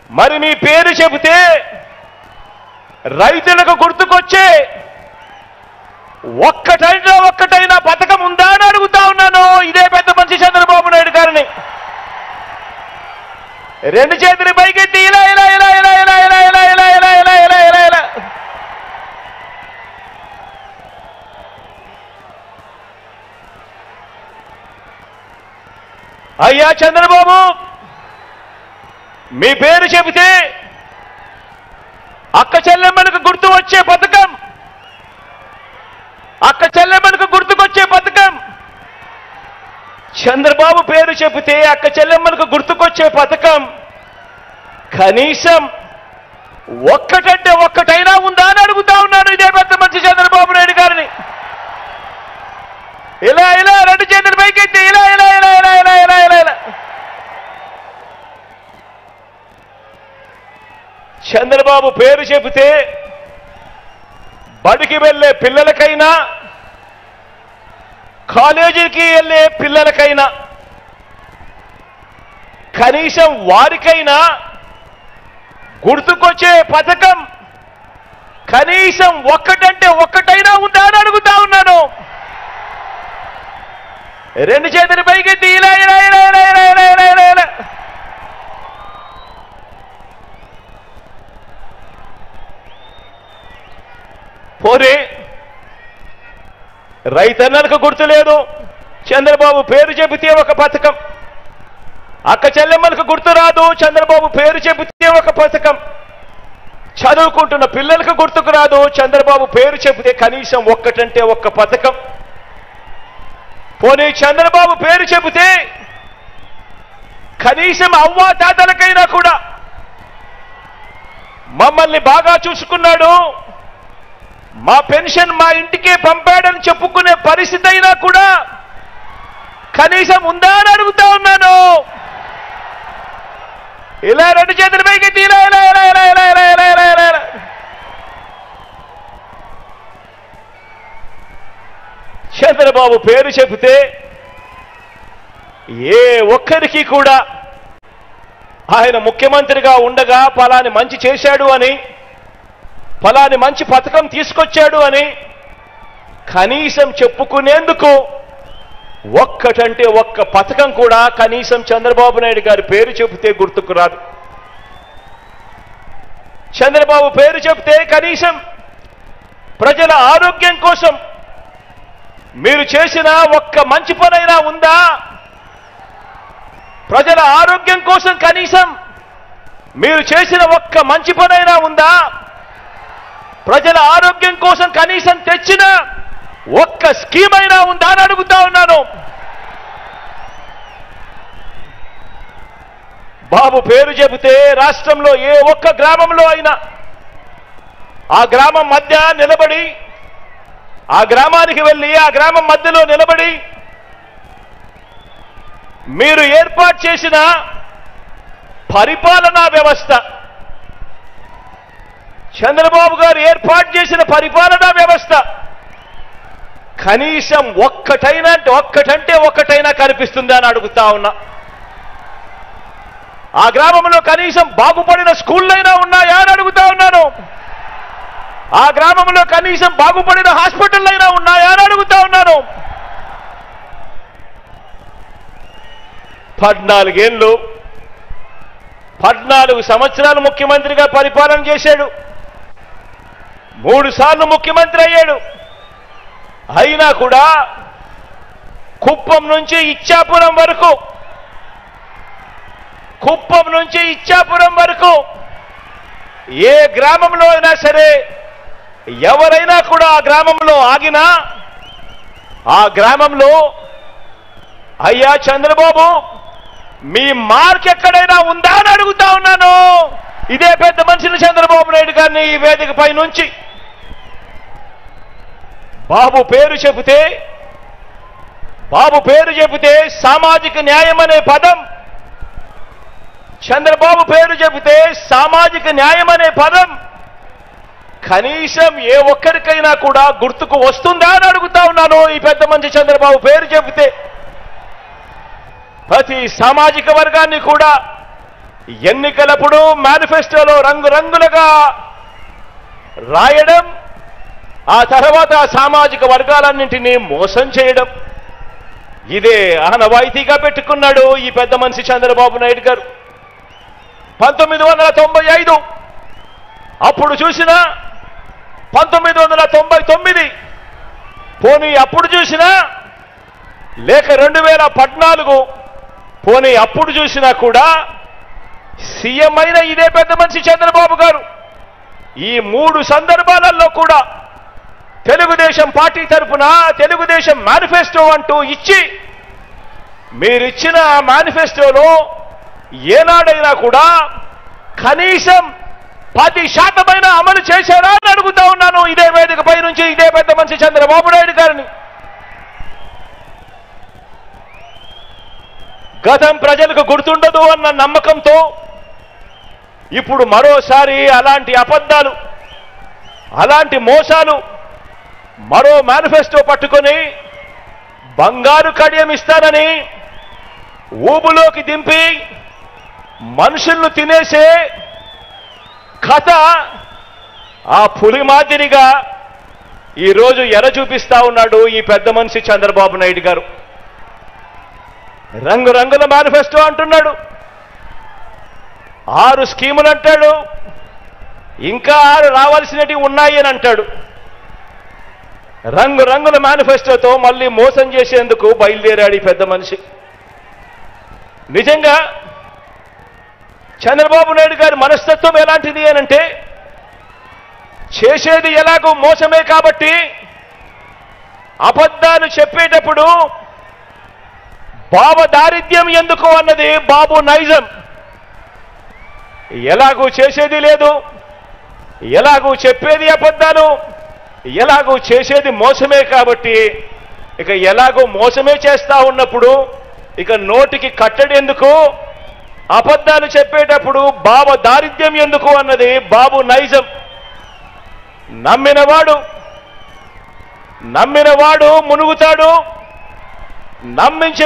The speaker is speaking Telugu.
మరి మీ పేరు చెబితే రైతులకు గుర్తుకొచ్చే ఒక్కటైనా ఒక్కటైనా పథకం ఉందా అని అడుగుతా ఉన్నాను ఇదే పెద్ద మనిషి చంద్రబాబు నాయుడు గారిని రెండు చేతులు పైకెత్తి ఇలా ఇలా ఇలా ఇలా ఇలా ఇలా ఇలా ఇలా ఇలా ఇలా ఇలా ఇలా ఇలా అయ్యా చంద్రబాబు మీ పేరు చెబితే అక్క చెల్లెమ్మలకు గుర్తు వచ్చే పథకం అక్క చెల్లెమ్మలకు గుర్తుకొచ్చే పథకం చంద్రబాబు పేరు చెబితే అక్క చెల్లెమ్మలకు గుర్తుకొచ్చే పథకం కనీసం ఒక్కటంటే ఒక్కటైనా ఉందా అని అడుగుతా ఉన్నాను ఇదే పెద్ద మంచి చంద్రబాబు నాయుడు గారిని ఇలా ఇలా రెండు చేతులు పైకెత్తి ఇలా ఇలా ఇలా ఇలా ఇలా ఇలా ఇలా ఇలా చంద్రబాబు పేరు చెబితే బడికి వెళ్ళే పిల్లలకైనా కాలేజీకి వెళ్ళే పిల్లలకైనా కనీసం వారికైనా గుర్తుకొచ్చే పథకం కనీసం ఒక్కటంటే ఒక్కటైనా ఉందా అని అడుగుతా ఉన్నాను రెండు చేతులు పైకెత్తి ఇలా ఇలా ఇలా ఇలా ఇలా ఇలా ఇలా ఇలా ఇలా పోనీ రైతన్నలకు గుర్తులేదు చంద్రబాబు పేరు చెబితే ఒక పథకం అక్క చెల్లెమ్మలకు గుర్తు రాదు చంద్రబాబు పేరు చెబితే ఒక పథకం చదువుకుంటున్న పిల్లలకు గుర్తుకు రాదు చంద్రబాబు పేరు చెబితే కనీసం ఒక్కటంటే ఒక్క పథకం పోనీ చంద్రబాబు పేరు చెబితే కనీసం అవ్వా తాతలకైనా కూడా మమ్మల్ని బాగా చూసుకున్నాడు మా పెన్షన్ మా ఇంటికే పంపాడని చెప్పుకునే పరిస్థితి అయినా కూడా కనీసం ఉందా అని అడుగుతా ఉన్నాను ఇలా రెండు చేతుల పైకి ఇలా ఇలా ఇలా ఇలా ఇలా ఇలా ఇలా ఇలా ఇలా ఇలా చంద్రబాబు పేరు చెబితే ఏ ఒక్కరికి కూడా ఆయన ముఖ్యమంత్రిగా ఉండగా పలాని మంచి చేశాడు అని ఫలాని మంచి పథకం తీసుకొచ్చాడు అని కనీసం చెప్పుకునేందుకు ఒక్కటంటే ఒక్క పథకం కూడా కనీసం చంద్రబాబు నాయుడు గారి పేరు చెబితే గుర్తుకు రాదు చంద్రబాబు పేరు చెబితే కనీసం ప్రజల ఆరోగ్యం కోసం మీరు చేసిన ఒక్క మంచి పనైనా ఉందా ప్రజల ఆరోగ్యం కోసం కనీసం మీరు చేసిన ఒక్క మంచి పనైనా ఉందా ప్రజల ఆరోగ్యం కోసం కనీసం తెచ్చిన ఒక్క స్కీమ్ అయినా ఉందా అని అడుగుతా ఉన్నాను బాబు పేరు చెబితే రాష్ట్రంలో ఏ ఒక్క గ్రామంలో అయినా ఆ గ్రామం మధ్య నిలబడి ఆ గ్రామానికి వెళ్ళి ఆ గ్రామం మధ్యలో నిలబడి మీరు ఏర్పాటు చేసిన పరిపాలనా వ్యవస్థ చంద్రబాబు గారు ఏర్పాటు చేసిన పరిపాలనా వ్యవస్థ కనీసం ఒక్కటైనా అంటే ఒక్కటంటే ఒక్కటైనా కనిపిస్తుందా అని అడుగుతా ఉన్నా ఆ గ్రామంలో కనీసం బాగుపడిన స్కూళ్ళైనా ఉన్నాయా అని అడుగుతా ఉన్నాను ఆ గ్రామంలో కనీసం బాగుపడిన హాస్పిటల్ అయినా ఉన్నాయా అని అడుగుతా ఉన్నాను పద్నాలుగేళ్ళు పద్నాలుగు సంవత్సరాలు ముఖ్యమంత్రిగా పరిపాలన చేశాడు మూడు సార్లు ముఖ్యమంత్రి అయ్యాడు అయినా కూడా కుప్పం నుంచి ఇచ్చాపురం వరకు కుప్పం నుంచి ఇచ్చాపురం వరకు ఏ గ్రామంలో అయినా సరే ఎవరైనా కూడా ఆ గ్రామంలో ఆగినా ఆ గ్రామంలో అయ్యా చంద్రబాబు మీ మార్క్ ఎక్కడైనా ఉందా అని అడుగుతా ఉన్నాను ఇదే పెద్ద మనిషిని చంద్రబాబు నాయుడు గారిని ఈ వేదిక పై నుంచి బాబు పేరు చెబితే బాబు పేరు చెబితే సామాజిక న్యాయం అనే పదం చంద్రబాబు పేరు చెబితే సామాజిక న్యాయం అనే పదం కనీసం ఏ ఒక్కరికైనా కూడా గుర్తుకు వస్తుందా అని అడుగుతా ఉన్నాను ఈ పెద్ద మంచి చంద్రబాబు పేరు చెబితే ప్రతి సామాజిక వర్గాన్ని కూడా ఎన్నికలప్పుడు మేనిఫెస్టోలో రంగురంగులుగా రాయడం ఆ తర్వాత సామాజిక వర్గాలన్నింటినీ మోసం చేయడం ఇదే ఆనవాయితీగా పెట్టుకున్నాడు ఈ పెద్ద మనిషి చంద్రబాబు నాయుడు గారు పంతొమ్మిది వందల తొంభై ఐదు అప్పుడు చూసిన పంతొమ్మిది వందల తొంభై తొమ్మిది పోనీ అప్పుడు చూసినా లేక రెండు వేల పద్నాలుగు పోనీ అప్పుడు చూసినా కూడా సీఎం అయిన ఇదే పెద్ద మనిషి చంద్రబాబు గారు ఈ మూడు సందర్భాలలో కూడా తెలుగుదేశం పార్టీ తరఫున తెలుగుదేశం మేనిఫెస్టో అంటూ ఇచ్చి మీరిచ్చిన మేనిఫెస్టోలో ఏనాడైనా కూడా కనీసం పది శాతమైన అమలు చేశారా అని అడుగుతా ఉన్నాను ఇదే వేదికపై నుంచి ఇదే పెద్ద మనిషి చంద్రబాబు నాయుడు గారిని గతం ప్రజలకు గుర్తుండదు అన్న నమ్మకంతో ఇప్పుడు మరోసారి అలాంటి అబద్ధాలు అలాంటి మోసాలు మరో మేనిఫెస్టో పట్టుకొని బంగారు కడియం ఇస్తానని ఊబులోకి దింపి మనుషులను తినేసే కథ ఆ పులి మాదిరిగా ఈరోజు ఎర చూపిస్తా ఉన్నాడు ఈ పెద్ద మనిషి చంద్రబాబు నాయుడు గారు రంగురంగుల మేనిఫెస్టో అంటున్నాడు ఆరు స్కీములు అంటాడు ఇంకా ఆరు రావాల్సినవి ఉన్నాయి అని అంటాడు రంగురంగుల మేనిఫెస్టోతో మళ్ళీ మోసం చేసేందుకు బయలుదేరాడు ఈ పెద్ద మనిషి నిజంగా చంద్రబాబు నాయుడు గారి మనస్తత్వం ఎలాంటిది అనంటే చేసేది ఎలాగో మోసమే కాబట్టి అబద్ధాలు చెప్పేటప్పుడు బాబ దారిద్ర్యం ఎందుకు అన్నది బాబు నైజం ఎలాగూ చేసేది లేదు ఎలాగూ చెప్పేది అబద్ధాలు ఎలాగూ చేసేది మోసమే కాబట్టి ఇక ఎలాగో మోసమే చేస్తా ఉన్నప్పుడు ఇక నోటికి కట్టడి ఎందుకు అబద్ధాలు చెప్పేటప్పుడు బాబ దారిద్ర్యం ఎందుకు అన్నది బాబు నైజం నమ్మినవాడు నమ్మినవాడు మునుగుతాడు నమ్మించిన